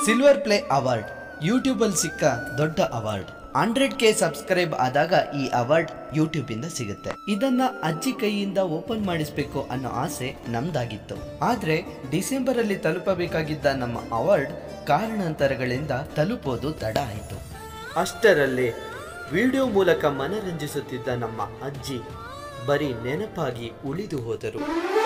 Silver play award ಯೂಟ್ಯೂಬಲ್ಲಿ ಸಿಕ್ಕ ದೊಡ್ಡ ಅವಾರ್ಡ್ ಹಂಡ್ರೆಡ್ ಕೆ ಸಬ್ಸ್ಕ್ರೈಬ್ ಆದಾಗ ಈ ಅವಾರ್ಡ್ ಯೂಟ್ಯೂಬ್ ಇಂದ ಸಿಗುತ್ತೆ ಇದನ್ನ ಅಜ್ಜಿ ಕೈಯಿಂದ ಓಪನ್ ಮಾಡಿಸ್ಬೇಕು ಅನ್ನೋ ಆಸೆ ನಮ್ದಾಗಿತ್ತು ಆದ್ರೆ ಡಿಸೆಂಬರ್ ಅಲ್ಲಿ ತಲುಪಬೇಕಾಗಿದ್ದ ನಮ್ಮ ಅವಾರ್ಡ್ ಕಾರಣಾಂತರಗಳಿಂದ ತಲುಪೋದು ತಡ ಆಯಿತು ಅಷ್ಟರಲ್ಲಿ ವಿಡಿಯೋ ಮೂಲಕ ಮನರಂಜಿಸುತ್ತಿದ್ದ ನಮ್ಮ ಅಜ್ಜಿ ಬರೀ ನೆನಪಾಗಿ ಉಳಿದು ಹೋದರು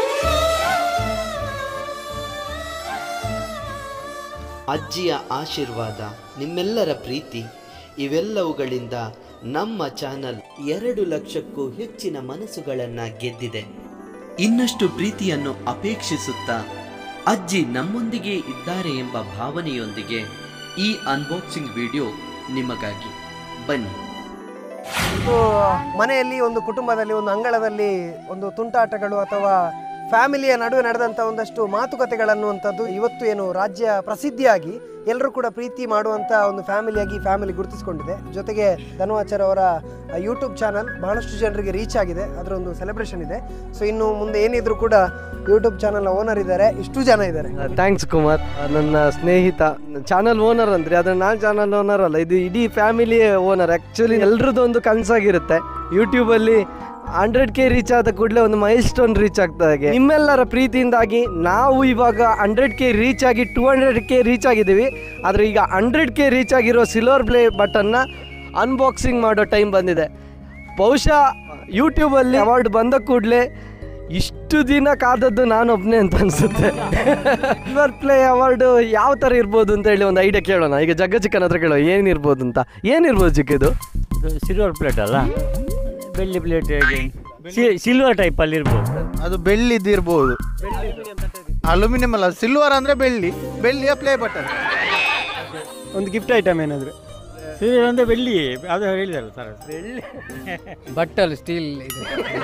ಅಜ್ಜಿಯ ಆಶೀರ್ವಾದ ನಿಮ್ಮೆಲ್ಲರ ಪ್ರೀತಿ ಇವೆಲ್ಲವುಗಳಿಂದ ನಮ್ಮ ಚಾನಲ್ ಎರಡು ಲಕ್ಷಕ್ಕೂ ಹೆಚ್ಚಿನ ಮನಸ್ಸುಗಳನ್ನು ಗೆದ್ದಿದೆ ಇನ್ನಷ್ಟು ಪ್ರೀತಿಯನ್ನು ಅಪೇಕ್ಷಿಸುತ್ತಾ ಅಜ್ಜಿ ನಮ್ಮೊಂದಿಗೆ ಇದ್ದಾರೆ ಎಂಬ ಭಾವನೆಯೊಂದಿಗೆ ಈ ಅನ್ಬಾಕ್ಸಿಂಗ್ ವಿಡಿಯೋ ನಿಮಗಾಗಿ ಬನ್ನಿ ಒಂದು ಮನೆಯಲ್ಲಿ ಒಂದು ಕುಟುಂಬದಲ್ಲಿ ಒಂದು ಅಂಗಳದಲ್ಲಿ ಒಂದು ತುಂಟಾಟಗಳು ಅಥವಾ ಫ್ಯಾಮಿಲಿಯ ನಡುವೆ ನಡೆದಂಥ ಒಂದಷ್ಟು ಮಾತುಕತೆಗಳನ್ನು ಅಂತದ್ದು ಇವತ್ತು ಏನು ರಾಜ್ಯ ಪ್ರಸಿದ್ಧಿಯಾಗಿ ಎಲ್ಲರೂ ಕೂಡ ಪ್ರೀತಿ ಮಾಡುವಂಥ ಒಂದು ಫ್ಯಾಮಿಲಿಯಾಗಿ ಫ್ಯಾಮಿಲಿ ಗುರುತಿಸಿಕೊಂಡಿದೆ ಜೊತೆಗೆ ಧನುವಾಚಾರ್ ಅವರ ಯೂಟ್ಯೂಬ್ ಚಾನಲ್ ಬಹಳಷ್ಟು ಜನರಿಗೆ ರೀಚ್ ಆಗಿದೆ ಅದರ ಒಂದು ಸೆಲೆಬ್ರೇಷನ್ ಇದೆ ಸೊ ಇನ್ನು ಮುಂದೆ ಏನಿದ್ರು ಕೂಡ ಯೂಟ್ಯೂಬ್ ಚಾನಲ್ ಓನರ್ ಇದ್ದಾರೆ ಇಷ್ಟು ಜನ ಇದ್ದಾರೆ ಥ್ಯಾಂಕ್ಸ್ ಕುಮಾರ್ ನನ್ನ ಸ್ನೇಹಿತ ಚಾನಲ್ ಓನರ್ ಅಂದ್ರೆ ಆದ್ರೆ ನಾನು ಚಾನಲ್ ಓನರ್ ಅಲ್ಲ ಇದು ಇಡೀ ಫ್ಯಾಮಿಲಿ ಓನರ್ ಆ್ಯಕ್ಚುಲಿ ಎಲ್ರದ್ದು ಒಂದು ಕನಸಾಗಿರುತ್ತೆ ಯೂಟ್ಯೂಬಲ್ಲಿ ಹಂಡ್ರೆಡ್ ಕೆ ರೀಚ್ ಆದ ಕೂಡಲೇ ಒಂದು ಮೈಲ್ ಸ್ಟೋನ್ ರೀಚ್ ಆಗ್ತಾ ಹಾಗೆ ನಿಮ್ಮೆಲ್ಲರ ಪ್ರೀತಿಯಿಂದಾಗಿ ನಾವು ಇವಾಗ ಹಂಡ್ರೆಡ್ ಕೆ ರೀಚ್ ಆಗಿ ಟೂ ಹಂಡ್ರೆಡ್ ಕೆ ರೀಚ್ ಆಗಿದ್ದೀವಿ ಆದರೆ ಈಗ ಹಂಡ್ರೆಡ್ ಕೆ ರೀಚ್ ಆಗಿರೋ ಸಿಲ್ವರ್ ಪ್ಲೇ ಬಟನ್ನ ಅನ್ಬಾಕ್ಸಿಂಗ್ ಮಾಡೋ ಟೈಮ್ ಬಂದಿದೆ ಬಹುಶಃ ಯೂಟ್ಯೂಬಲ್ಲಿ ಅವಾರ್ಡ್ ಬಂದ ಕೂಡಲೇ ಇಷ್ಟು ದಿನ ಕಾದದ್ದು ನಾನೊಬ್ಬನೇ ಅಂತ ಅನ್ಸುತ್ತೆ ಸಿಲ್ವರ್ ಪ್ಲೇ ಅವಾರ್ಡ್ ಯಾವ ಥರ ಇರ್ಬೋದು ಅಂತ ಹೇಳಿ ಒಂದು ಐಡಿಯಾ ಕೇಳೋಣ ಈಗ ಜಗ್ಗಚಿಕ್ಕನ ಹತ್ರ ಕೇಳೋ ಏನಿರ್ಬೋದು ಅಂತ ಏನಿರ್ಬೋದು ಚಿಕ್ಕಿದು ಸಿಲ್ವರ್ ಪ್ಲೇಟ್ ಅಲ್ಲ ಬೆಳ್ಳಿ ಪ್ಲೇಟ್ ಸಿಲ್ವರ್ ಟೈಪಲ್ಲಿ ಇರ್ಬೋದು ಅದು ಬೆಳ್ಳಿದಿರ್ಬೋದು ಅಲ್ಯೂಮಿನಿಯಂ ಅಲ್ಲ ಸಿಲ್ವರ್ ಅಂದ್ರೆ ಬೆಳ್ಳಿ ಬೆಳ್ಳಿಯ ಪ್ಲೇ ಬಟನ್ ಒಂದು ಗಿಫ್ಟ್ ಐಟಮ್ ಏನಾದರೂ ಸಿಲ್ವರ್ ಅಂದರೆ ಬೆಳ್ಳಿ ಅದು ಹೇಳಿದಲ್ಲ ಸರ್ ಬೆಳ್ಳಿ ಬಟ್ಟಲು ಸ್ಟೀಲ್ ಇದು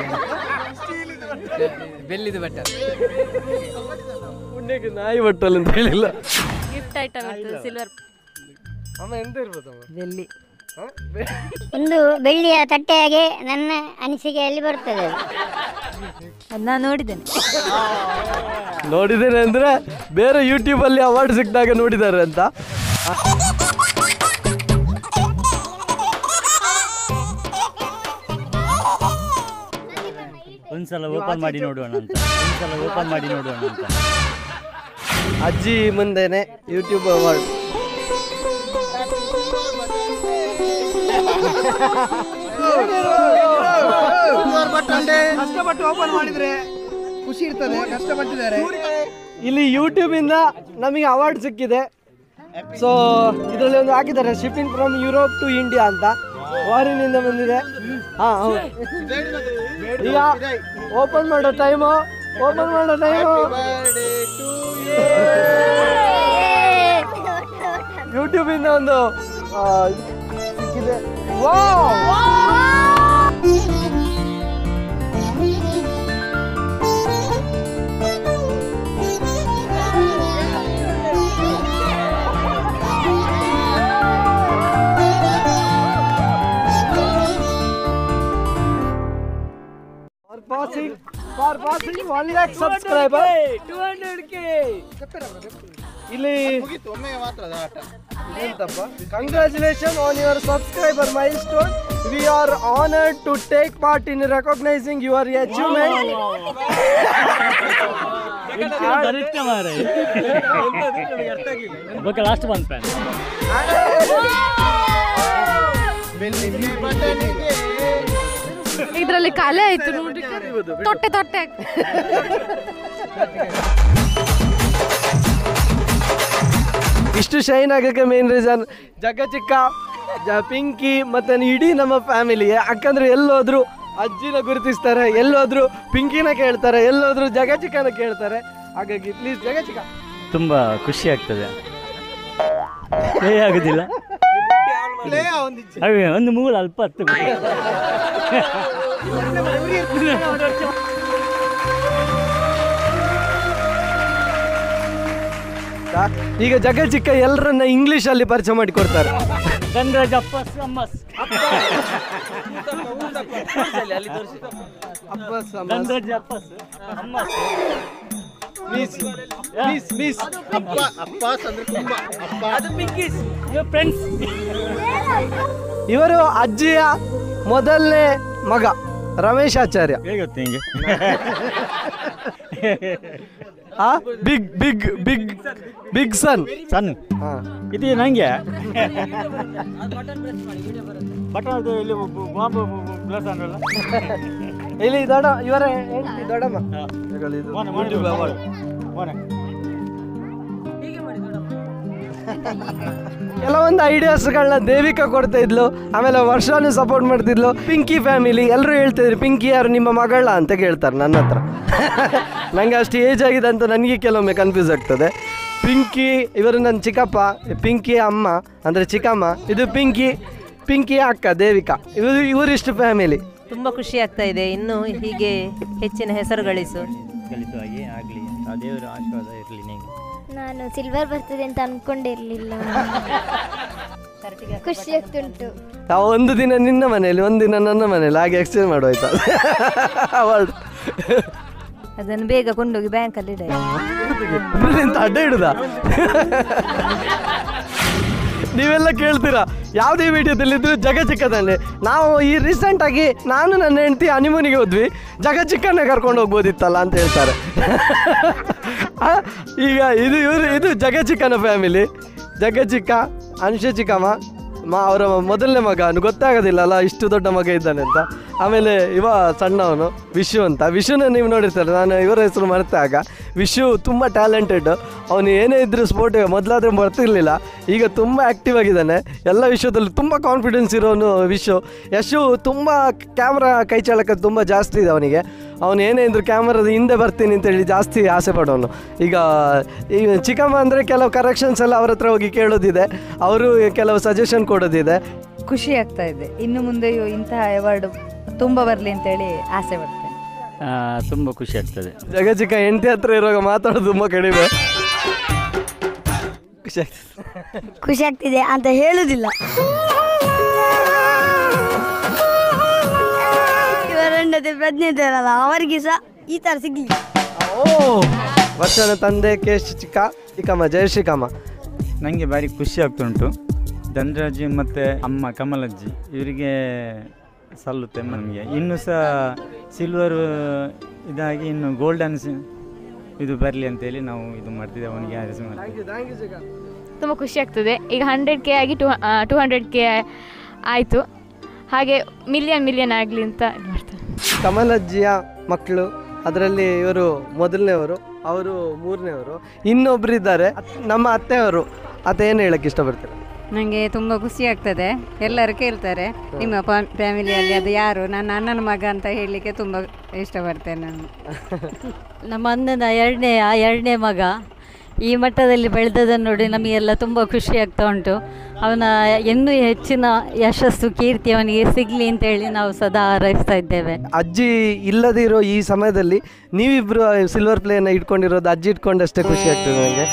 ಬೆಳ್ಳಿದು ಬಟ್ಟಲು ಪುಣ್ಯಕ್ಕೆ ನಾಯಿ ಬಟ್ಟಲ್ ಅಂತ ಹೇಳಿಲ್ಲ ಗಿಫ್ಟ್ ಐಟಮ್ ಇರ್ತದೆ ಸಿಲ್ವರ್ ಅಮ್ಮ ಎಂತ ಇರ್ಬೋದಮ್ಮ ಬೆಳ್ಳಿ ಒಂದು ಬೆಳ್ಳಿಯ ತಟ್ಟೆಯಾಗೆ ನನ್ನ ಅನಿಸಿಕೆಯಲ್ಲಿ ಬರ್ತದೆ ಅದು ಅದು ನಾನು ನೋಡಿದ್ದೇನೆ ನೋಡಿದ್ದೇನೆ ಅಂದ್ರೆ ಬೇರೆ ಯೂಟ್ಯೂಬಲ್ಲಿ ಅವಾರ್ಡ್ ಸಿಕ್ಕಿದಾಗ ನೋಡಿದ್ದಾರೆ ಅಂತ ಒಂದ್ಸಲ ಓಪನ್ ಮಾಡಿ ನೋಡೋಣ ಅಂತ ಒಂದ್ಸಲ ಓಪನ್ ಮಾಡಿ ನೋಡೋಣ ಅಂತ ಅಜ್ಜಿ ಮುಂದೆನೆ ಯೂಟ್ಯೂಬ್ ಅವಾರ್ಡ್ ಕಷ್ಟಪಟ್ಟು ಓಪನ್ ಮಾಡಿದ್ರೆ ಖುಷಿ ಇರ್ತದೆ ಕಷ್ಟಪಟ್ಟಿದ್ದಾರೆ ಇಲ್ಲಿ ಯೂಟ್ಯೂಬ್ ಇಂದ ನಮಗೆ ಅವಾರ್ಡ್ ಸಿಕ್ಕಿದೆ ಸೊ ಇದರಲ್ಲಿ ಒಂದು ಹಾಕಿದ್ದಾರೆ shipping from Europe to India ಅಂತ ಫಾರಿನಿಂದ ಬಂದಿದೆ ಹಾ ಹೌದು ಈಗ ಓಪನ್ ಮಾಡೋ ಟೈಮು ಓಪನ್ ಮಾಡೋ ಟೈಮು ಯೂಟ್ಯೂಬ್ ಇಂದ ಒಂದು ಆ, ಸಿಕ್ಕಿದೆ wow For passing, for passing one lakh subscriber. 200k. ಇಲ್ಲಿ ಮುಗೀತು ಒಮ್ಮೆಗೆ ಮಾತ್ರ ಅದು ಆಟ ಎಂತಪ್ಪ congratulation on your subscriber milestone we are honoured to take part in recognising your achievement ಬರುತ್ತೆ ಮಾರೆ ಓಕೆ ಲಾಸ್ಟ್ ಒನ್ ಪ್ಯಾನ್ ಬೆಳ್ಳಿ ಬಟನಿಗೆ ಇದರಲ್ಲಿ ಕಲೆ ಆಯ್ತು ನೋಡಿ ತೊಟ್ಟೆ ತೊಟ್ಟೆ ಇಷ್ಟು ಶೈನ್ ಆಗಕ್ಕೆ ಮೇನ್ ರೀಸನ್ ಜಗ್ಗ ಚಿಕ್ಕ ಜ ಪಿಂಕಿ ಮತ್ತೆ ಇಡೀ ನಮ್ಮ ಫ್ಯಾಮಿಲಿ ಯಾಕಂದ್ರೆ ಎಲ್ಲೋದ್ರು ಅಜ್ಜಿನ ಗುರುತಿಸ್ತಾರೆ ಎಲ್ಲೋದ್ರು ಪಿಂಕಿನ ಕೇಳ್ತಾರೆ ಎಲ್ಲೋದ್ರು ಜಗ ಚಿಕ್ಕನ ಕೇಳ್ತಾರೆ ಹಾಗಾಗಿ ಪ್ಲೀಸ್ ಜಗ ಚಿಕ್ಕ ತುಂಬ ಖುಷಿ ಆಗ್ತದೆ ಪ್ಲೇ ಆಗುದಿಲ್ಲ ಪ್ಲೇ ಒಂದಿಚ್ಚೆ ಅವೆ ಒಂದು ಮೂಲ ಅಲ್ಪ ಹತ್ತು ಈಗ ಜಗ ಚಿಕ್ಕ ಎಲ್ಲರನ್ನ ಇಂಗ್ಲಿಷ್ ಅಲ್ಲಿ ಪರಿಚಯ ಮಾಡಿ ಕೊಡ್ತಾರೆ ಧನ್ರಾಜ್ ಅಪ್ಪಸ್ ಅಮ್ಮಸ್ ಧನ್ರಾಜ್ ಅಪ್ಪಸ್ ಅಮ್ಮಸ್ ಮಿಸ್ ಮಿಸ್ ಮಿಸ್ ಅಪ್ಪ ಅಪ್ಪ ಅಂದ್ರೆ ಕುಂಬ ಅಪ್ಪ ಫ್ರೆಂಡ್ಸ್ ಇವರು ಅಜ್ಜಿಯ ಮೊದಲನೇ ಮಗ ರಮೇಶ್ ಆಚಾರ್ಯ ಹೇಗೆ ಗೊತ್ತು ನಿಂಗೆ ಆ ಬಿಗ್ ಬಿಗ್ ಬಿಗ್ ಬಿಗ್ ಸನ್ ಸಣ್ಣ ಹಾ ಇದು ನಂಗೆ ಬಟ್ ಅದು ಇಲ್ಲಿ ಬಾಂಬು ಪ್ಲಸ್ ಅಂದ್ರಲ್ಲ ಇಲ್ಲಿ ದೊಡ್ಡ ಇವರ ಹೆಂಡ್ತಿ ದೊಡ್ಡಮ್ಮ ತಗೊಳ್ಳಿ ಇದು ಮೊನ್ನೆ ಮೊನ್ನೆ YouTube award. ಮೊನ್ನೆ ಕೆಲವೊಂದು ಐಡಿಯಾಸ್ಗಳನ್ನ ದೇವಿಕಾ ಕೊಡ್ತಾ ಇದ್ಲು ಆಮೇಲೆ ವರ್ಷಾನು ಸಪೋರ್ಟ್ ಮಾಡ್ತಿದ್ಲು ಪಿಂಕಿ ಫ್ಯಾಮಿಲಿ ಎಲ್ಲರೂ ಹೇಳ್ತಿದ್ರು ಪಿಂಕಿ ಯಾರು ನಿಮ್ಮ ಮಗಳ ಅಂತ ಕೇಳ್ತಾರೆ ನನ್ನ ಹತ್ರ ನಂಗೆ ಅಷ್ಟು ಏಜ್ ಆಗಿದೆ ಅಂತ ನನಗೆ ಕೆಲವೊಮ್ಮೆ ಕನ್ಫ್ಯೂಸ್ ಆಗ್ತದೆ ಪಿಂಕಿ ಇವರು ನನ್ನ ಚಿಕ್ಕಪ್ಪ ಪಿಂಕಿ ಅಮ್ಮ ಅಂದರೆ ಚಿಕ್ಕಮ್ಮ ಇದು ಪಿಂಕಿ ಪಿಂಕಿ ಅಕ್ಕ ದೇವಿಕಾ ಇವರು ಇವರಿಷ್ಟು ಫ್ಯಾಮಿಲಿ ತುಂಬ ಖುಷಿ ಆಗ್ತಾ ಇದೆ ಇನ್ನು ಹೀಗೆ ಹೆಚ್ಚಿನ ಹೆಸರು ಗಳಿಸು ಕಲಿತವಾಗಿ ಆಗಲಿ ಆ ದೇವರ ಆಶೀರ್ವಾದ ಇರಲಿ ನಿಂಗೆ ನಾನು ಸಿಲ್ವರ್ ಬರ್ತದೆ ಅಂತ ಅನ್ಕೊಂಡಿರ್ಲಿಲ್ಲ ಖುಷಿ ಆಗ್ತುಂಟು ನಾವು ಒಂದು ದಿನ ನಿನ್ನ ಮನೆಯಲ್ಲಿ ಒಂದು ದಿನ ನನ್ನ ಮನೆಯಲ್ಲಿ ಹಾಗೆ ಎಕ್ಸ್ಚೇಂಜ್ ಮಾಡುವಾಯ್ತಾ ಅವಾರ್ಡ್ ಅದನ್ನು ಬೇಗ ಕೊಂಡೋಗಿ ಬ್ಯಾಂಕಲ್ಲಿ ಇಡ ನಿಂತ ಅಡ್ಡ ಹಿಡುದ ನೀವೆಲ್ಲ ಕೇಳ್ತೀರಾ ಯಾವುದೇ ವಿಡಿಯೋದಲ್ಲಿದ್ರು ಜಗ ಚಿಕ್ಕದನ್ನೇ ನಾವು ಈ ರೀಸೆಂಟಾಗಿ ನಾನು ನನ್ನ ಹೆಂಡತಿ ಹನಿಮೂನಿಗೆ ಹೋದ್ವಿ ಜಗ ಚಿಕ್ಕನ್ನೇ ಕರ್ಕೊಂಡು ಹೋಗ್ಬೋದಿತ್ತಲ್ಲ ಅಂತ ಹೇಳ್ತಾರೆ ಆ, ಈಗ ಇದು ಇವರು ಇದು ಜಗ ಚಿಕ್ಕನ ಫ್ಯಾಮಿಲಿ ಜಗ ಚಿಕ್ಕ ಅನುಷ ಚಿಕ್ಕಮ್ಮ ಮಾ ಅವರ ಮೊದಲನೇ ಮಗ ಅವ್ನು ಗೊತ್ತಾಗೋದಿಲ್ಲ ಅಲ್ಲ ಇಷ್ಟು ದೊಡ್ಡ ಮಗ ಇದ್ದಾನೆ ಅಂತ ಆಮೇಲೆ ಇವ ಸಣ್ಣವನು ವಿಶು ಅಂತ ವಿಶುನ ನೀವು ನೋಡಿರ್ತಾರೆ ನಾನು ಇವರ ಹೆಸರು ಮರೆತೆ ಆಗ ವಿಶು ತುಂಬ ಟ್ಯಾಲೆಂಟೆಡ್ ಅವನು ಏನೇ ಇದ್ದರೂ ಸ್ಪೋರ್ಟಿಗೆ ಮೊದಲಾದ್ರೆ ಬರ್ತಿರ್ಲಿಲ್ಲ ಈಗ ತುಂಬ ಆ್ಯಕ್ಟಿವ್ ಆಗಿದ್ದಾನೆ ಎಲ್ಲ ವಿಷಯದಲ್ಲಿ ತುಂಬ ಕಾನ್ಫಿಡೆನ್ಸ್ ಇರೋನು ವಿಶು ಯಶು ತುಂಬ ಕ್ಯಾಮ್ರಾ ಕೈ ಚಾಳಕ ತುಂಬ ಜಾಸ್ತಿ ಇದೆ ಅವನಿಗೆ ಅವನು ಏನೇ ಇದ್ರು ಕ್ಯಾಮ್ರಾದ ಹಿಂದೆ ಬರ್ತೀನಿ ಅಂತೇಳಿ ಜಾಸ್ತಿ ಆಸೆ ಪಡೋನು ಈಗ ಈ ಚಿಕ್ಕಮ್ಮ ಅಂದರೆ ಕೆಲವು ಕರೆಕ್ಷನ್ಸ್ ಎಲ್ಲ ಅವ್ರ ಹತ್ರ ಹೋಗಿ ಕೇಳೋದಿದೆ ಅವರು ಕೆಲವು ಸಜೆಷನ್ ಕೊಡೋದಿದೆ ಖುಷಿ ಆಗ್ತಾ ಇದೆ ಇನ್ನು ಮುಂದೆಯೂ ಇಂತಹ ಅವಾರ್ಡ್ ತುಂಬ ಬರಲಿ ಅಂತೇಳಿ ಆಸೆ ಪಡ್ತೇನೆ ತುಂಬ ಖುಷಿ ಆಗ್ತದೆ ಜಗ ಚಿಕ್ಕ ಹೆಂಡತಿ ಹತ್ರ ಇರುವಾಗ ಮಾತಾಡೋದು ತುಂಬ ಕಡಿಮೆ ಖುಷಿ ಆಗ್ತದೆ ಖುಷಿ ಆಗ್ತಿದೆ ಅಂತ ಹೇಳುದಿಲ್ಲ ಇವರಣ್ಣತೆ ಪ್ರಜ್ಞೆ ಇದ್ದಾರಲ್ಲ ಅವರಿಗೆ ಸಹ ಈ ತರ ಸಿಗ್ಲಿ ಓ ವರ್ಷನ ತಂದೆ ಕೇಶ್ ಚಿಕ್ಕ ಚಿಕ್ಕಮ್ಮ ಜಯ ಶ್ರೀಕಮ್ಮ ನನಗೆ ಭಾರಿ ಖುಷಿ ಆಗ್ತುಂಟು ಧನರಾಜ್ ಮತ್ತು ಅಮ್ಮ ಕಮಲಜ್ಜಿ ಇವರಿಗೆ ಸಲ್ಲುತ್ತೆ ನಮಗೆ ಇನ್ನೂ ಸಹ ಸಿಲ್ವರ್ ಇದಾಗಿ ಇನ್ನು ಗೋಲ್ಡನ್ ಇದು ಬರಲಿ ಅಂತೇಳಿ ನಾವು ಇದು ಮಾಡ್ತಿದ್ದೇವೆ ಅವನಿಗೆ ಆರಿಸಿ ಮಾಡ್ತೀವಿ ತುಂಬ ಖುಷಿ ಆಗ್ತದೆ ಈಗ ಹಂಡ್ರೆಡ್ ಕೆ ಆಗಿ ಟು ಟು ಹಂಡ್ರೆಡ್ ಕೆ ಆಯಿತು ಹಾಗೆ ಮಿಲಿಯನ್ ಮಿಲಿಯನ್ ಆಗಲಿ ಅಂತ ಇದು ಮಾಡ್ತಾರೆ ಕಮಲಜ್ಜಿಯ ಮಕ್ಕಳು ಅದರಲ್ಲಿ ಇವರು ಮೊದಲನೇವರು ಅವರು ಮೂರನೇವರು ಇನ್ನೊಬ್ರು ಇದ್ದಾರೆ ನಮ್ಮ ಅತ್ತೆಯವರು ಅತ್ತೆ ಏನು ಹೇಳಕ್ಕೆ ಇಷ್ಟಪಡ್ತಾರೆ ನನಗೆ ತುಂಬ ಖುಷಿ ಆಗ್ತದೆ ಎಲ್ಲರೂ ಕೇಳ್ತಾರೆ ನಿಮ್ಮ ಫ್ಯಾಮಿಲಿಯಲ್ಲಿ ಅದು ಯಾರು ನನ್ನ ಅಣ್ಣನ ಮಗ ಅಂತ ಹೇಳಲಿಕ್ಕೆ ತುಂಬ ಇಷ್ಟಪಡ್ತೇನೆ ನಾನು ನಮ್ಮ ಅಣ್ಣನ ಎರಡನೇ ಆ ಎರಡನೇ ಮಗ ಈ ಮಟ್ಟದಲ್ಲಿ ಬೆಳೆದದನ್ನು ನೋಡಿ ನಮಗೆಲ್ಲ ತುಂಬ ಖುಷಿ ಆಗ್ತಾ ಉಂಟು ಅವನ ಇನ್ನೂ ಹೆಚ್ಚಿನ ಯಶಸ್ಸು ಕೀರ್ತಿ ಅವನಿಗೆ ಸಿಗಲಿ ಅಂತೇಳಿ ನಾವು ಸದಾ ಹಾರೈಸ್ತಾ ಇದ್ದೇವೆ ಅಜ್ಜಿ ಇಲ್ಲದಿರೋ ಈ ಸಮಯದಲ್ಲಿ ನೀವಿಬ್ರು ಸಿಲ್ವರ್ ಪ್ಲೇನ ಇಟ್ಕೊಂಡಿರೋದು ಅಜ್ಜಿ ಇಟ್ಕೊಂಡಷ್ಟೇ ಖುಷಿ ಆಗ್ತದೆ ನನಗೆ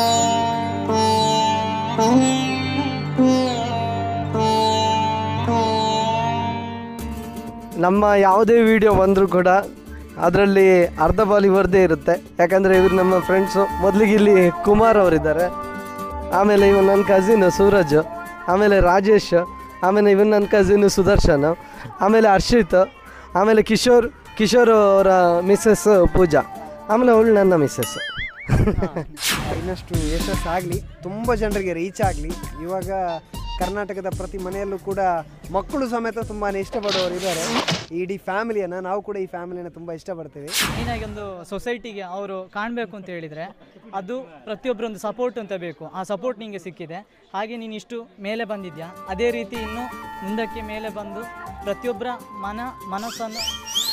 ನಮ್ಮ ಯಾವುದೇ ವಿಡಿಯೋ ಬಂದರೂ ಕೂಡ ಅದರಲ್ಲಿ ಅರ್ಧ ಬಾಲ್ ಇವರದೇ ಇರುತ್ತೆ ಯಾಕಂದರೆ ಇವರು ನಮ್ಮ ಫ್ರೆಂಡ್ಸು ಮೊದಲಿಗೆ ಇಲ್ಲಿ ಕುಮಾರ್ ಅವರಿದ್ದಾರೆ ಆಮೇಲೆ ಇವನು ನನ್ನ ಕಸಿನ್ ಸೂರಜ್ ಆಮೇಲೆ ರಾಜೇಶ್ ಆಮೇಲೆ ಇವನು ನನ್ನ ಕಸಿನ್ ಸುದರ್ಶನ್ ಆಮೇಲೆ ಹರ್ಷಿತ್ ಆಮೇಲೆ ಕಿಶೋರ್ ಕಿಶೋರ್ ಅವರ ಮಿಸ್ಸಸ್ ಪೂಜಾ ಆಮೇಲೆ ಅವಳು ನನ್ನ ಮಿಸ್ಸಸ್ ಇನ್ನಷ್ಟು ಯಶಸ್ಸಾಗಲಿ ತುಂಬ ಜನರಿಗೆ ರೀಚ್ ಆಗಲಿ ಇವಾಗ ಕರ್ನಾಟಕದ ಪ್ರತಿ ಮನೆಯಲ್ಲೂ ಕೂಡ ಮಕ್ಕಳು ಸಮೇತ ತುಂಬಾ ಇಷ್ಟಪಡೋರು ಇದ್ದಾರೆ ಇಡೀ ಫ್ಯಾಮಿಲಿಯನ್ನು ನಾವು ಕೂಡ ಈ ಫ್ಯಾಮಿಲಿಯನ್ನು ತುಂಬ ಇಷ್ಟಪಡ್ತೇವೆ ಮೇಯ್ನಾಗಿ ಒಂದು ಸೊಸೈಟಿಗೆ ಅವರು ಕಾಣಬೇಕು ಅಂತ ಹೇಳಿದರೆ ಅದು ಪ್ರತಿಯೊಬ್ಬರೊಂದು ಸಪೋರ್ಟ್ ಅಂತ ಬೇಕು ಆ ಸಪೋರ್ಟ್ ನಿಮಗೆ ಸಿಕ್ಕಿದೆ ಹಾಗೆ ನೀನು ಇಷ್ಟು ಮೇಲೆ ಬಂದಿದ್ಯಾ ಅದೇ ರೀತಿ ಇನ್ನು ಮುಂದಕ್ಕೆ ಮೇಲೆ ಬಂದು ಪ್ರತಿಯೊಬ್ಬರ ಮನ ಮನಸ್ಸನ್ನು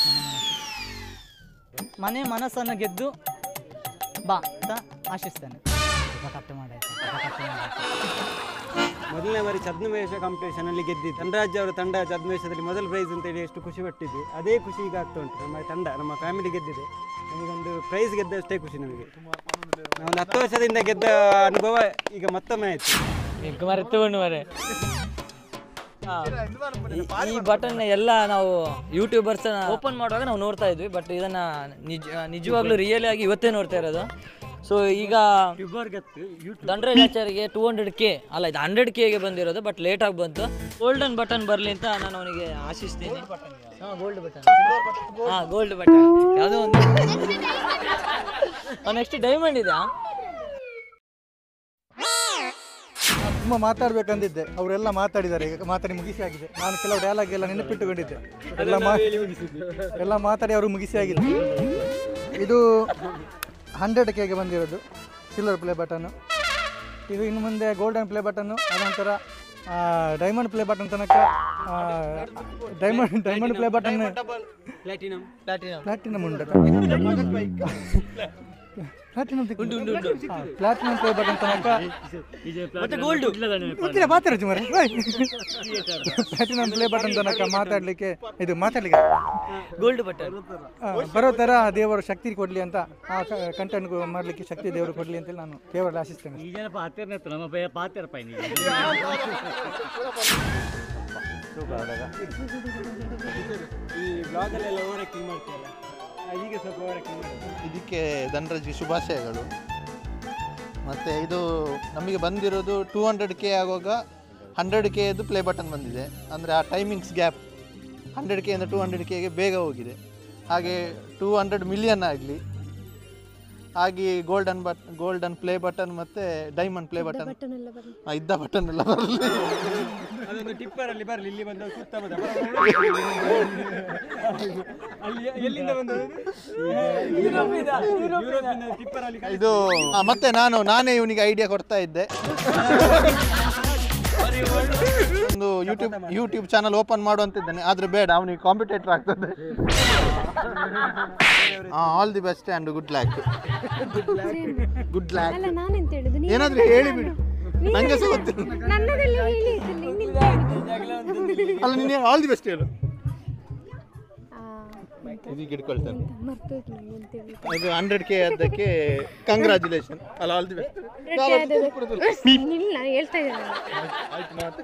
ಮನೆ ಮನಸ್ಸನ್ನು ಗೆದ್ದು ಬಾ ಅಂತ ಆಶಿಸ್ತೇನೆ ಕಟ್ಟು ಮಾಡಾಯ್ತು ಕಟ್ಟು ಮಾಡಾಯ್ತು ಮೊದಲನೇ ಬಾರಿ ಛದ್ಮವೇಷ ಕಾಂಪಿಟೇಷನಲ್ಲಿ ಗೆದ್ದಿದ್ದು ಧನರಾಜ್ ಅವರ ತಂಡ ಛದ್ಮವೇಷದಲ್ಲಿ ಮೊದಲ ಪ್ರೈಸ್ ಅಂತೇಳಿ ಎಷ್ಟು ಖುಷಿ ಪಟ್ಟಿದ್ವಿ ಅದೇ ಖುಷಿ ಈಗ ಆಗ್ತಾ ಉಂಟು ನಮ್ಮ ತಂಡ ನಮ್ಮ ಫ್ಯಾಮಿಲಿ ಗೆದ್ದಿದೆ ನಮಗೊಂದು ಪ್ರೈಸ್ ಗೆದ್ದಷ್ಟೇ ಖುಷಿ ನಮಗೆ ನಾವೊಂದು ಹತ್ತು ವರ್ಷದಿಂದ ಗೆದ್ದ ಅನುಭವ ಈಗ ಮತ್ತೊಮ್ಮೆ ಆಯಿತು ಮರೆ ತಗೊಂಡು ಮರೆ ಈ ಬಟನ್ ಎಲ್ಲ ನಾವು ಯೂಟ್ಯೂಬರ್ಸ್ ಓಪನ್ ಮಾಡುವಾಗ ನಾವು ನೋಡ್ತಾ ಇದ್ವಿ ಬಟ್ ಇದನ್ನ ನಿಜ ನಿಜವಾಗ್ಲೂ ರಿಯಲಿ ಆಗಿ ಇವತ್ತೇ ನೋಡ್ತಾ ಇರೋದು ಸೊ ಈಗ ದಂಡ್ರಾಜ್ ಆಚಾರ್ಯಗೆ ಟೂ ಹಂಡ್ರೆಡ್ ಕೆ ಅಲ್ಲ ಇದು ಹಂಡ್ರೆಡ್ ಕೆಗೆ ಬಂದಿರೋದು ಬಟ್ ಲೇಟ್ ಆಗಿ ಬಂತು ಗೋಲ್ಡನ್ ಬಟನ್ ಬರಲಿ ಅಂತ ನಾನು ಅವನಿಗೆ ಆಶಿಸ್ತೀನಿ ಹಾಂ ಗೋಲ್ಡ್ ಬಟನ್ ಹಾಂ ಗೋಲ್ಡ್ ಬಟನ್ ಯಾವುದೋ ಒಂದು ನೆಕ್ಸ್ಟ್ ಡೈಮಂಡ್ ಇದೆಯಾ ತುಂಬ ಮಾತಾಡ್ಬೇಕಂದಿದ್ದೆ ಅವರೆಲ್ಲ ಮಾತಾಡಿದ್ದಾರೆ ಈಗ ಮಾತಾಡಿ ಮುಗಿಸಿ ಆಗಿದೆ ನಾನು ಕೆಲವು ಡೈಲಾಗ್ ಎಲ್ಲ ನೆನಪಿಟ್ಟುಕೊಂಡಿದ್ದೆ ಎಲ್ಲ ಮಾ ಎಲ್ಲ ಮಾತಾಡಿ ಅವರು ಮುಗಿಸಿ ಆಗಿದೆ ಇದು ಹಂಡ್ರೆಡ್ ಕೆಗೆ ಬಂದಿರೋದು ಸಿಲ್ವರ್ ಪ್ಲೇ ಬಟನ್ನು ಇದು ಇನ್ನು ಮುಂದೆ ಗೋಲ್ಡನ್ ಪ್ಲೇ ಬಟನ್ನು ಅನಂತರ ಡೈಮಂಡ್ ಪ್ಲೇ ಬಟನ್ ತನಕ diamond diamond play button platinum platinum platinum ಉಂಟು ಪ್ಲಾಟಿನಮ್ ಪ್ಲಾಟಿನಮ್ ಪ್ಲೇ ಬಟನ್ ತನಕ ಮತ್ತೆ ಗೋಲ್ಡ್ ಗೊತ್ತಿಲ್ಲ ಮಾತಾಡೋದು ಮರ ಪ್ಲಾಟಿನಮ್ ಪ್ಲೇ ಬಟನ್ ತನಕ ಮಾತಾಡ್ಲಿಕ್ಕೆ ಇದು ಮಾತಾಡ್ಲಿಕ್ಕೆ ಗೋಲ್ಡ್ ಬಟನ್ ಆ, ಬರೋ ಥರ ದೇವರು ಶಕ್ತಿ ಕೊಡ್ಲಿ ಅಂತ ಆ ಕಂಟೆಂಟ್ ಮಾಡ್ಲಿಕ್ಕೆ ಶಕ್ತಿ ದೇವರು ಕೊಡ್ಲಿ ಅಂತೇಳಿ ನಾನು ದೇವರಲ್ಲಿ ಆಶಿಸ್ತೇನೆ ಈಗೇನ ಪಾತಿರ್ನ ನಮ್ಮ ಪೈ ಪಾತಿರಪ್ಪ ನೀವು ಈ ಬ್ಲಾಗಲ್ಲೆಲ್ಲ ಓವರ್ ಆ್ಯಕ್ಟಿಂಗ್ ಮಾಡ್ತೀಯಲ್ಲ ಈಗ ಸ್ವಲ್ಪ ಓವರ್ ಆ್ಯಕ್ಟಿಂಗ್ ಮಾಡಿ ಇದಕ್ಕೆ ಧನರಾಜ್ಗೆ ಶುಭಾಶಯಗಳು ಮತ್ತು ಇದು ನಮಗೆ ಬಂದಿರೋದು ಟೂ ಹಂಡ್ರೆಡ್ ಕೆ ಆಗುವಾಗ ಹಂಡ್ರೆಡ್ ಕೆದು ಪ್ಲೇ ಬಟನ್ ಬಂದಿದೆ ಅಂದರೆ ಆ ಟೈಮಿಂಗ್ಸ್ ಗ್ಯಾಪ್ ಹಂಡ್ರೆಡ್ ಕೆಯಿಂದ ಟೂ ಹಂಡ್ರೆಡ್ ಕೆಗೆ ಬೇಗ ಹೋಗಿದೆ ಹಾಗೆ ಟೂ ಹಂಡ್ರೆಡ್ ಮಿಲಿಯನ್ ಆಗಲಿ ಹಾಗೆ golden but golden play button ಮತ್ತು ಡೈಮಂಡ್ ಪ್ಲೇ ಬಟನ್ ಇದ್ದ ಬಟನ್ ಎಲ್ಲ ಬರಲಿ ಅದೊಂದು ಟಿಪ್ಪರಲ್ಲಿ ಬರಲಿ ಇಲ್ಲಿ ಬಂದು ಸುತ್ತಮುತ್ತ ಅಲ್ಲಿ ಎಲ್ಲಿಂದ ಬಂದದ್ದು ಯುರೋಪಿನ ಟಿಪ್ಪರಲ್ಲಿ ಇದು ಆ, ಮತ್ತೆ ನಾನು ನಾನೇ ಇವನಿಗೆ ಐಡಿಯಾ ಕೊಡ್ತಾ ಇದ್ದೆ ಒಂದು ಯೂಟ್ಯೂಬ್ ಯೂಟ್ಯೂಬ್ ಚಾನಲ್ ಓಪನ್ ಮಾಡು ಅಂತಿದ್ದಾನೆ ಆದ್ರೆ ಬೇಡ ಅವನಿಗೆ ಕಾಂಪಿಟೇಟರ್ ಆಗ್ತದೆ all the best and good luck good luck ಅಲ್ಲ ನಾನೆಂತ ಹೇಳುದು ನೀನು ಏನಾದ್ರೂ ಹೇಳಿ ಬಿಡು ನಂಗೆ ಸಹ ಗೊತ್ತಿಲ್ಲ ನನ್ನದೆಲ್ಲ ಹೇಳಿ ಇದ್ರಲ್ಲಿ ನಿಮ್ದು ಹೇಳುದು. ಅಲ್ಲ ನೀನು ಆಲ್ ದಿ ಬೆಸ್ಟ್ ಹೇಳು ಆ, ಇದೀಗ ಇಟ್ಕೊಳ್ತಾನೆ ಮರ್ತೋಯ್ತು ನಂಗೆ ಎಂತ ಹೇಳುದು. ಇದು ಹಂಡ್ರೆಡ್ ಕೆ ಅದಕ್ಕೆ ಕಂಗ್ರ್ಯಾಚುಲೇಷನ್ ಅಲ್ಲ ಆಲ್ ದಿ ಬೆಸ್ಟ್ ರೆಡ್ಡಿ ಆದದ್ದು- ಇಲ್ಲ ನಾನು ಹೇಳ್ತಾ ಇದ್ದೇನೆ ನಾನು. ಆಯ್ತು ಮಾತು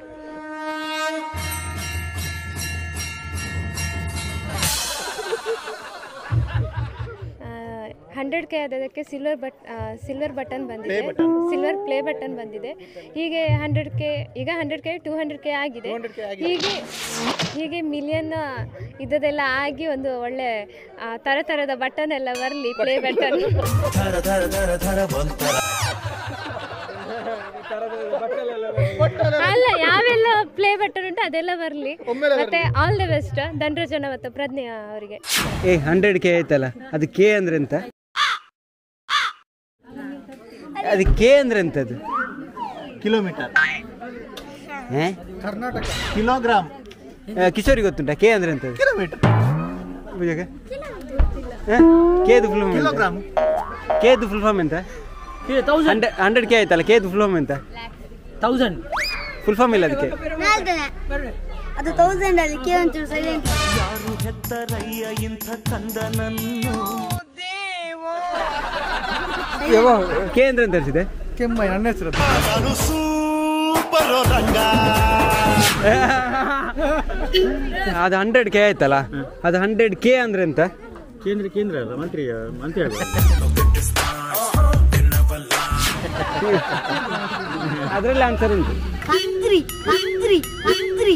ಹಂಡ್ರೆಡ್ ಕೆ ಆದದಕ್ಕೆ ಸಿಲ್ವರ್ ಬಟ್ ಸಿಲ್ವರ್ ಬಟನ್ ಬಂದಿದೆ Play button. Silver play button ಬಂದಿದೆ ಹೀಗೆ ಹಂಡ್ರೆಡ್ ಕೆ ಈಗ hundred K two hundred K ಆಗಿದೆ ಹೀಗೆ ಹೀಗೆ ಮಿಲಿಯನ್ ಇದ್ದದೆಲ್ಲ ಆಗಿ ಒಂದು ಒಳ್ಳೆ ಆ, ಥರ ಥರದ ಬಟನ್ ಎಲ್ಲ ಬರಲಿ ಪ್ಲೇ ಬಟನ್ ಅಲ್ಲ ಯಾವೆಲ್ಲ ಪ್ಲೇ ಬಟನ್ ಉಂಟು ಅದೆಲ್ಲ ಬರಲಿ ಮತ್ತೆ ಆಲ್ ದ ಬೆಸ್ಟ್ ದಂಡ್ರಜನ ಮತ್ತು ಪ್ರಜ್ಞೆ ಅವರಿಗೆ ಏ ಹಂಡ್ರೆಡ್ ಕೆ ಆಯ್ತಲ್ಲ ಅದು ಕೆ ಅಂದ್ರೆ ಎಂತ ಅದು ಕೆ ಅಂದ್ರೆ ಎಂತದ್ದು ಕಿಲೋಮೀಟರ್ ಏ? ಕರ್ನಾಟಕ ಕಿಲೋಗ್ರಾಮ್ ಆ, ಕಿಶೋರಿ ಗೊತ್ತುಂಟಾ ಕೆ ಅಂದ್ರೆ ಎಂತದ್ದು ಕಿಲೋಮೀಟರ್ ಪೂಜಾಗ ಕೇದು ಫುಲ್ ಫಾರ್ಮ್ ಕಿಲೋಗ್ರಾಮ್ ಕೇದು ಫುಲ್ ಫಾರ್ಮ್ ಎಂತ ಹಂಡ್ರೆಡ್ ಹಂಡ್ರೆಡ್ ಕೆ ಆಯ್ತಲ್ಲ ಕೇದು ಫುಲ್ ಫಾರ್ಮ್ ಎಂತ ತೌಸಂಡ್ ಫುಲ್ ಫಾರ್ಮ್ ಇಲ್ಲ ಅದಕ್ಕೆ ಅದು ತೌಸಂಡ್ ಅಲ್ಲಿ ಕೆ ಒಂಚೂರು ಸೈಲೆಂಟ್ ಕೆ ಅಂದ್ರೆ ಎಂತ ಅನಿಸಿದೆ ಕೆಮ್ಮ ನನ್ನ ಹೆಸರು ಅದು ಹಂಡ್ರೆಡ್ ಕೆ ಆಯ್ತಲ್ಲ ಅದು ಹಂಡ್ರೆಡ್ ಕೆ ಅಂದ್ರೆ ಎಂತ ಕೇಂದ್ರ ಕೇಂದ್ರ ಅಲ್ಲ ಮಂತ್ರಿ ಮಂತ್ರಿ ಅಲ್ಲ ಅದರಲ್ಲಿ ಆನ್ಸರ್ ಉಂಟು ಕಂದ್ರಿ ಕಂದ್ರಿ ಕಂದ್ರಿ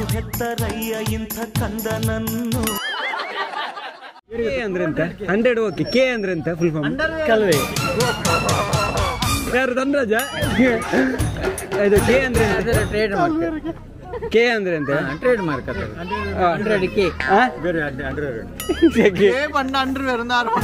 ಕೆ ಅಂದ್ರೆ ಎಂತ ಹಂಡ್ರೆಡ್ ಓಕೆ ಕೆ ಅಂದ್ರೆ ಎಂತ ಫುಲ್ ಫಾರ್ಮ್ ಕಲ್ವೆ ಯಾರು ಧನರಾಜ ಇದು ಕೆ ಅಂದ್ರೆ ಟ್ರೇಡ್ ಮಾರ್ಕ್ ಕೆ ಅಂದ್ರೆ ಎಂತ ಟ್ರೇಡ್ ಮಾರ್ಕ್ ಅದು ಹಂಡ್ರೆಡ್ ಕೆ ಬೇರೆ ಹಂಡ್ರೆಡ್ ಬಣ್ಣ ಅಂಡರ್ವೇರ್ ಒಂದು ಆರು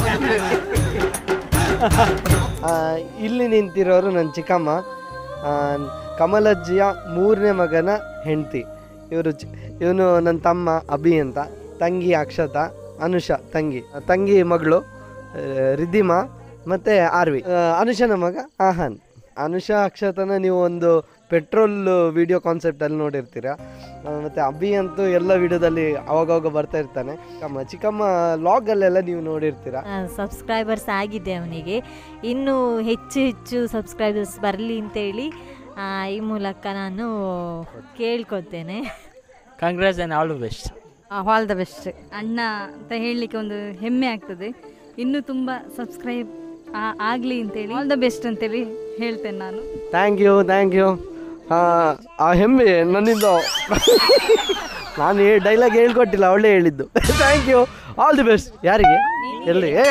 ಆ, ಇಲ್ಲಿ ನಿಂತಿರೋರು ನನ್ನ ಚಿಕ್ಕಮ್ಮ ಆ, ಕಮಲಜ್ಜಿಯ ಮೂರನೇ ಮಗನ ಹೆಂಡತಿ ಇವರು ಇವನು ನನ್ನ ತಮ್ಮ ಅಭಿ ಅಂತ ತಂಗಿ ಅಕ್ಷತಾ ಅನುಷ ತಂಗಿ ತಂಗಿ ಮಗಳು ಆ, ರಿದ್ದಿಮಾ ಮತ್ತು ಆರ್ವಿ ಆ, ಅನುಷನ ಮಗ ಆಹಾನ್ ಅನುಷ ಅಕ್ಷತನ ನೀವು ಒಂದು ಪೆಟ್ರೋಲ್ ವಿಡಿಯೋ ಕಾನ್ಸೆಪ್ಟಲ್ಲಿ ನೋಡಿರ್ತೀರ ಆ, ಮತ್ತೆ ಅಭಿ ಅಂತೂ ಎಲ್ಲ ವಿಡಿಯೋದಲ್ಲಿ ಅವಾಗವಾಗ ಬರ್ತಾ ಇರ್ತಾನೆ ಚಿಕ್ಕಮ್ಮ ಚಿಕ್ಕಮ್ಮ ಲಾಗಲ್ಲೆಲ್ಲ ನೀವು ನೋಡಿರ್ತೀರ ಸಬ್ಸ್ಕ್ರೈಬರ್ಸ್ ಆಗಿದೆ ಅವನಿಗೆ ಇನ್ನೂ ಹೆಚ್ಚು ಹೆಚ್ಚು ಸಬ್ಸ್ಕ್ರೈಬರ್ಸ್ ಬರಲಿ ಅಂತೇಳಿ ಆ, ಈ ಮೂಲಕ ನಾನು ಕೇಳ್ಕೊತೇನೆ congrats and all the best all the best ಅಣ್ಣ ಅಂತ ಹೇಳಲಿಕ್ಕೆ ಒಂದು ಹೆಮ್ಮೆ ಆಗ್ತದೆ ಇನ್ನೂ ತುಂಬ ಸಬ್ಸ್ಕ್ರೈಬ್ ಆಗಲಿ ಅಂತೇಳಿ ಆಲ್ ದ ಬೆಸ್ಟ್ ಅಂತೇಳಿ ಹೇಳ್ತೇನೆ ನಾನು ಥ್ಯಾಂಕ್ ಯು ಥ್ಯಾಂಕ್ ಯು ಆ ಹೆಮ್ಮೆ ನನ್ನಿಂದ ನಾನು ಈ ಡೈಲಾಗ್ ಹೇಳ್ಕೊಟ್ಟಿಲ್ಲ ಅವಳೇ ಹೇಳಿದ್ದು thank you all the best ಯಾರಿಗೆ ಎಲ್ಲಿ ಏ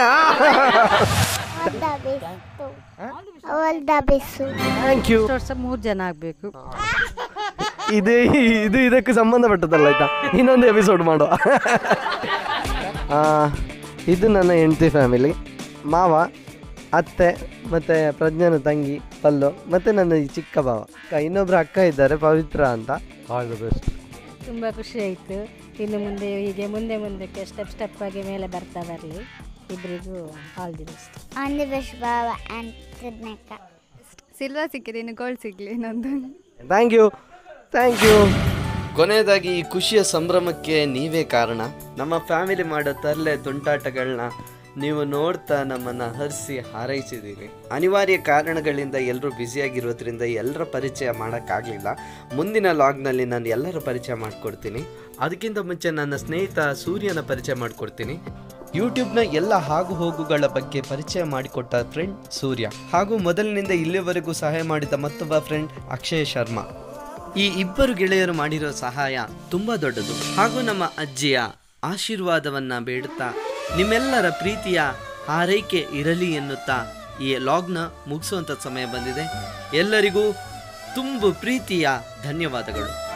ಥ್ಯಾಂಕ್ ಯು ವರ್ಷ ಮೂರು ಜನ ಆಗಬೇಕು ಇದು ಇದು ಇದಕ್ಕೆ ಸಂಬಂಧಪಟ್ಟದಲ್ಲ ಆಯ್ತಾ ಇನ್ನೊಂದು ಎಪಿಸೋಡ್ ಮಾಡುವ ಆ, ಇದು ನನ್ನ ಹೆಂಡತಿ ಫ್ಯಾಮಿಲಿ ಮಾವ ಅತ್ತೆ ಮತ್ತು ಪ್ರಜ್ಞಾನ ತಂಗಿ ಪಲ್ಲು ಮತ್ತು ನನ್ನ ಈ ಚಿಕ್ಕ ಭಾವ ಅಕ್ಕ ಇನ್ನೊಬ್ರು ಅಕ್ಕ ಇದ್ದಾರೆ ಪವಿತ್ರ ಅಂತ ಆಲ್ ದ ಬೆಸ್ಟ್ ತುಂಬ ಖುಷಿ ಆಯಿತು ಇನ್ನು ಮುಂದೆ ಹೀಗೆ ಮುಂದೆ ಮುಂದಕ್ಕೆ ಸ್ಟೆಪ್ ಸ್ಟೆಪ್ ಆಗಿ ಮೇಲೆ ಬರ್ತಾ ಬರಲಿ ಇಬ್ಬರಿಗೂ all the best all the best ಬಾವ ಆ್ಯಂಡ್ ಸಿದ್ನಕ್ಕ ಸಿಲ್ವರ್ ಸಿಕ್ಕಿದೆ ಇನ್ನು ಗೋಲ್ಡ್ ಸಿಗಲಿ ಇನ್ನೊಂದು ಥ್ಯಾಂಕ್ ಯು ಥ್ಯಾಂಕ್ ಯು ಕೊನೆಯದಾಗಿ ಈ ಖುಷಿಯ ಸಂಭ್ರಮಕ್ಕೆ ನೀವೇ ಕಾರಣ ನಮ್ಮ ಫ್ಯಾಮಿಲಿ ಮಾಡೋ ತರಲೆ ತುಂಟಾಟಗಳನ್ನ ನೀವು ನೋಡ್ತಾ ನಮ್ಮನ್ನ ಹರಿಸಿ ಹಾರೈಸಿದ್ದೀರಿ ಅನಿವಾರ್ಯ ಕಾರಣಗಳಿಂದ ಎಲ್ಲರೂ ಬ್ಯುಸಿಯಾಗಿರೋದ್ರಿಂದ ಎಲ್ಲರ ಪರಿಚಯ ಮಾಡೋಕ್ಕಾಗಲಿಲ್ಲ ಮುಂದಿನ ಲಾಗ್ನಲ್ಲಿ ನಾನು ಎಲ್ಲರ ಪರಿಚಯ ಮಾಡಿಕೊಡ್ತೀನಿ ಅದಕ್ಕಿಂತ ಮುಂಚೆ ನನ್ನ ಸ್ನೇಹಿತ ಸೂರ್ಯನ ಪರಿಚಯ ಮಾಡಿಕೊಡ್ತೀನಿ ಯೂಟ್ಯೂಬ್ನ ಎಲ್ಲ ಹಾಗು ಹೋಗುಗಳ ಬಗ್ಗೆ ಪರಿಚಯ ಮಾಡಿಕೊಟ್ಟ ಫ್ರೆಂಡ್ ಸೂರ್ಯ ಹಾಗೂ ಮೊದಲಿನಿಂದ ಇಲ್ಲಿವರೆಗೂ ಸಹಾಯ ಮಾಡಿದ ಮತ್ತೊಬ್ಬ ಫ್ರೆಂಡ್ ಅಕ್ಷಯ್ ಶರ್ಮಾ ಈ ಇಬ್ಬರು ಗೆಳೆಯರು ಮಾಡಿರೋ ಸಹಾಯ ತುಂಬಾ ದೊಡ್ಡದು ಹಾಗೂ ನಮ್ಮ ಅಜ್ಜಿಯ ಆಶೀರ್ವಾದವನ್ನ ಬೇಡುತ್ತಾ ನಿಮ್ಮೆಲ್ಲರ ಪ್ರೀತಿಯ ಹಾರೈಕೆ ಇರಲಿ ಎನ್ನುತ್ತಾ ಈ ಲಾಗ್ನ ಮುಗಿಸುವಂಥ ಸಮಯ ಬಂದಿದೆ ಎಲ್ಲರಿಗೂ ತುಂಬು ಪ್ರೀತಿಯ ಧನ್ಯವಾದಗಳು